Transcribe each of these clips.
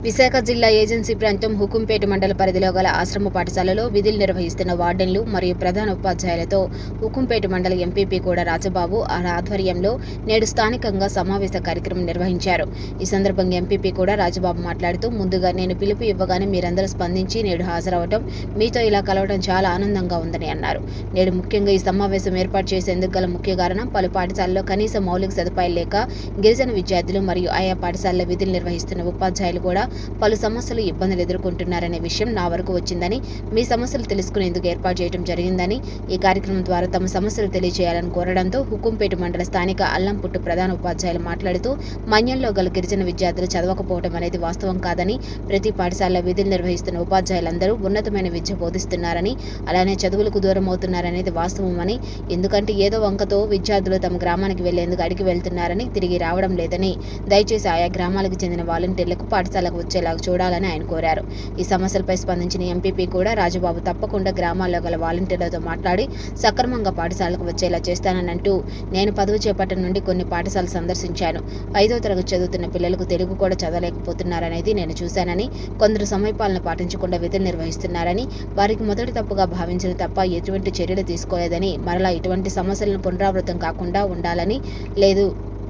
విశాఖ జిల్లా ఏజెన్సీ ప్రాంతం హుకుంపేట మండల పరిధిలో గల ఆశ్రమ పాఠశాలలో విధులు నిర్వహిస్తున్న వార్డెన్లు మరియు ప్రధాన ఉపాధ్యాయులతో హుకుంపేట మండల ఎంపీపీ కూడా రాజబాబు ఆ ఆధ్వర్యంలో నేడు స్థానికంగా సమావేశ కార్యక్రమం నిర్వహించారు ఈ సందర్భంగా ఎంపీపీ కూడా రాజబాబు మాట్లాడుతూ ముందుగా నేను పిలుపు ఇవ్వగానే మీరందరూ స్పందించి నేడు హాజరవటం మీతో ఇలా కలవడం చాలా ఆనందంగా ఉందని అన్నారు నేడు ముఖ్యంగా ఈ సమావేశం ఏర్పాటు చేసేందుకు గల ముఖ్య కారణం పలు పాఠశాలలో కనీస మౌలిక సదుపాయాలు లేక గిరిజన విద్యార్థులు మరియు ఆయా పాఠశాలలో విధులు నిర్వహిస్తున్న ఉపాధ్యాయులు కూడా పలు సమస్యలు ఇబ్బందులు ఎదుర్కొంటున్నారనే విషయం నా వరకు వచ్చిందని మీ సమస్యలు తెలుసుకునేందుకు ఏర్పాటు చేయడం జరిగిందని ఈ కార్యక్రమం ద్వారా తమ సమస్యలు తెలియజేయాలని కోరడంతో హుకుంపేట మండల స్థానిక అల్లంపుట్టు ప్రధాన ఉపాధ్యాయులు మాట్లాడుతూ మన్యంలో గల గిరిజన విద్యార్థులు చదవకపోవడం అనేది వాస్తవం కాదని ప్రతి పాఠశాలలో విధులు నిర్వహిస్తున్న ఉపాధ్యాయులందరూ ఉన్నతమైన విద్య బోధిస్తున్నారని అలానే చదువులకు దూరం అవుతున్నారనేది వాస్తవమని ఎందుకంటే ఏదో వంకతో విద్యార్థులు తమ గ్రామానికి వెళ్లేందుకు అడిగి వెళ్తున్నారని తిరిగి రావడం లేదని దయచేసి ఆయా గ్రామాలకు చెందిన వాలంటీర్లకు పాఠశాలకు వచ్చేలా చూడాలని ఆయన కోరారు ఈ సమస్యలపై స్పందించిన ఎంపీపీ కూడా రాజుబాబు తప్పకుండా గ్రామాల్లో గల వాలంటీర్లతో మాట్లాడి సక్రమంగా పాఠశాలకు వచ్చేలా చేస్తానని అంటూ నేను పదవి చేపట్టం నుండి కొన్ని పాఠశాలలు సందర్శించాను ఐదో తరగతి చదువుతున్న పిల్లలకు తెలుగు కూడా చదవలేకపోతున్నారనేది నేను చూశానని కొందరు సమయపాలన పాటించకుండా విధులు నిర్వహిస్తున్నారని వారికి మొదటి తప్పుగా భావించిన తప్ప ఎటువంటి చర్యలు తీసుకోలేదని మరలా ఇటువంటి సమస్యలను పునరావృతం కాకుండా ఉండాలని లేదు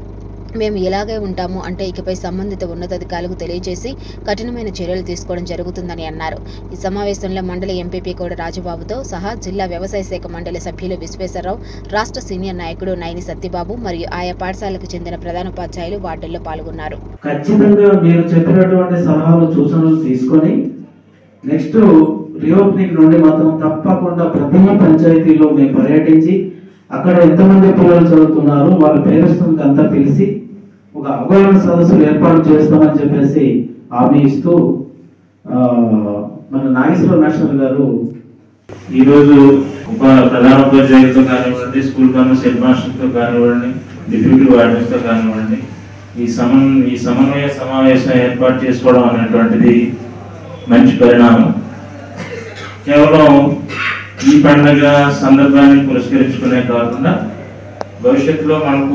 మేము ఇలాగే ఉంటాము అంటే ఇకపై సంబంధిత ఉన్నతాధికారులకు తెలియజేసి కఠినమైన చర్యలు తీసుకోవడం జరుగుతుందని అన్నారు ఈ సమావేశంలో మండలి ఎంపీపీ కూడా రాజుబాబుతో సహా జిల్లా వ్యవసాయ శాఖ మండలి సభ్యులు విశ్వేశ్వరరావు రాష్ట్ర సీనియర్ నాయకుడు నైని సత్యబాబు మరియు ఆయా పాఠశాలకు చెందిన ప్రధానోపాధ్యాయులు వార్డుల్లో పాల్గొన్నారు ఖచ్చితంగా మీరు చెప్పినటువంటి సలహాలు సూచనలు తీసుకొని నెక్స్ట్ రీఓపెనింగ్ నుండి మాత్రం తప్పకుండా ప్రతి పంచాయతీలో మేము పర్యటించి అక్కడ ఎంతమంది పిల్లలు చదువుతున్నారు వాళ్ళ పేరెంట్స్ అంతా పిలిచి ఒక అవగాహన సదస్సులు ఏర్పాటు చేస్తామని చెప్పేసి హామీ ఇస్తూ ఆ, మన నాగేశ్వర నేషనల్ గారు ఈరోజు ఉప ప్రధాన ఉపాధ్యాయులతో కానివ్వండి స్కూల్ కామర్స్ హెడ్ మాస్టర్తో కానివ్వండి డిప్యూటీ వార్డెన్స్తో కానివ్వండి ఈ సమన్ ఈ సమన్వయ సమావేశం ఏర్పాటు చేసుకోవడం అనేటువంటిది మంచి పరిణామం కేవలం ఈ పండగ సందర్భాన్ని పురస్కరించుకునే కాకుండా భవిష్యత్తులో మనకు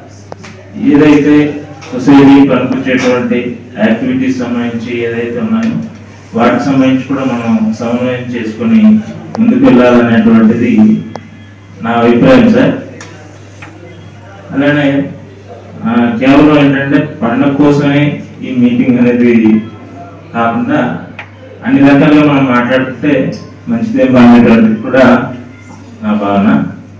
ఏదైతే సొసైటీ పనికొచ్చేటువంటి యాక్టివిటీస్ సంబంధించి ఏదైతే ఉన్నాయో వాటికి సంబంధించి కూడా మనం సమన్వయం చేసుకొని ముందుకు వెళ్ళాలనేటువంటిది నా అభిప్రాయం సార్ అలానే ఆ, కేవలం ఏంటంటే పండగ కోసమే ఈ మీటింగ్ అనేది కాకుండా అన్ని రకాలుగా మనం మాట్లాడితే మంచిదే బాగుండేటువంటిది కూడా నా భావన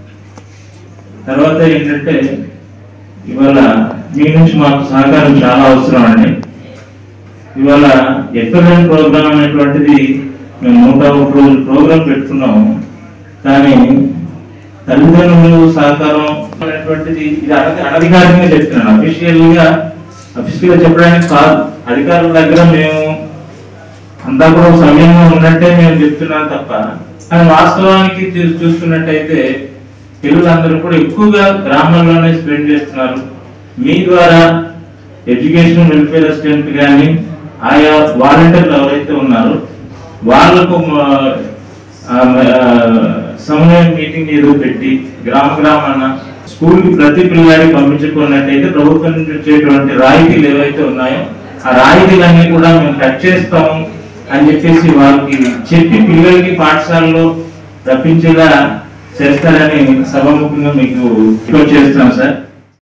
తర్వాత ఏంటంటే ఇవాళ మీ నుంచి మాకు సహకారం చాలా అవసరం అండి ఇవాళ ఎక్సలెంట్ ప్రోగ్రామ్ అనేటువంటిది మేము నూట ఒక రోజులు ప్రోగ్రామ్ పెట్టుకున్నాము కానీ తల్లిదండ్రులు సహకారం అనేటువంటిది ఇది అనధి అనధికారికంగా చెప్తున్నాను అఫీషియల్ గా అఫీషియల్ గా చెప్పడానికి కాదు అధికారుల దగ్గర మేము అంతా కూడా ఒక సమయంలో ఉన్నట్టే మేము చెప్తున్నాం తప్ప కానీ వాస్తవానికి చూ- చూసుకున్నట్టయితే పిల్లలందరూ కూడా ఎక్కువగా గ్రామాల్లోనే స్పెండ్ చేస్తున్నారు మీ ద్వారా ఎడ్యుకేషన్ వెల్ఫేర్ అసిస్టెంట్ కానీ ఆయా వాలంటీర్లు ఎవరైతే ఉన్నారో వాళ్ళకు ఆ, ఆ, సమన్వయ మీటింగ్ ఏదో పెట్టి గ్రామ గ్రామాన స్కూల్ కి ప్రతి పిల్లాడికి పంపించుకున్నట్టయితే ప్రభుత్వం నుంచి వచ్చేటువంటి రాయితీలు ఏవైతే ఉన్నాయో ఆ రాయితీలన్నీ కూడా మేము కట్ చేస్తాము అని చెప్పేసి వాళ్ళకి చెప్పి పిల్లలకి పాఠశాలలో రప్పించేలా చేస్తారని సభాముఖంగా మీకు రిక్వెస్ట్ చేస్తున్నాం సార్